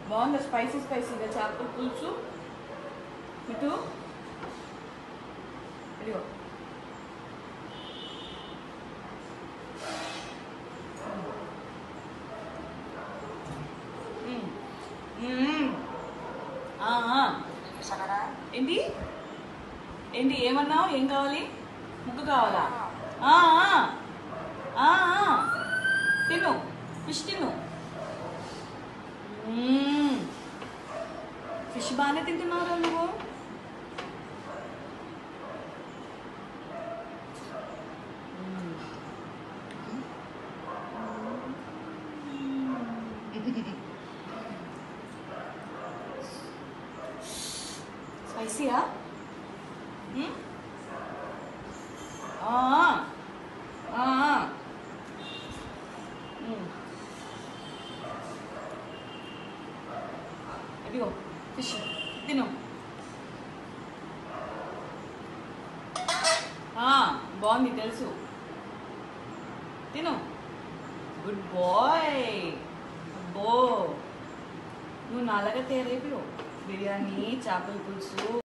బాగుందా స్పైసీ స్పైసీగా చేపల పులుసు ఇటు ఇదిగో మ్మ్. మ్మ్. ఆ, ఆ. ఏంటి ఏంటి ఏమన్నావు ఏం కావాలి ముక్క కావాలా ఆ, ఆ. ఆ, ఆ. తిను ఫిష్ తిను మ్మ్. ఫిష్ బాగానే తింటున్నావురా నువ్వు మ్మ్. స్పైసీయా మ్మ్? ఆ, ఆ, ఆ. మ్మ్. అదిగో ఫిష్ తిను ఆ, బాగుంది తెలుసు తిను గుడ్ బాయ్ అబ్బో నువ్వు నాలాగా తయారైపోయావు బిర్యానీ చేపల పులుసు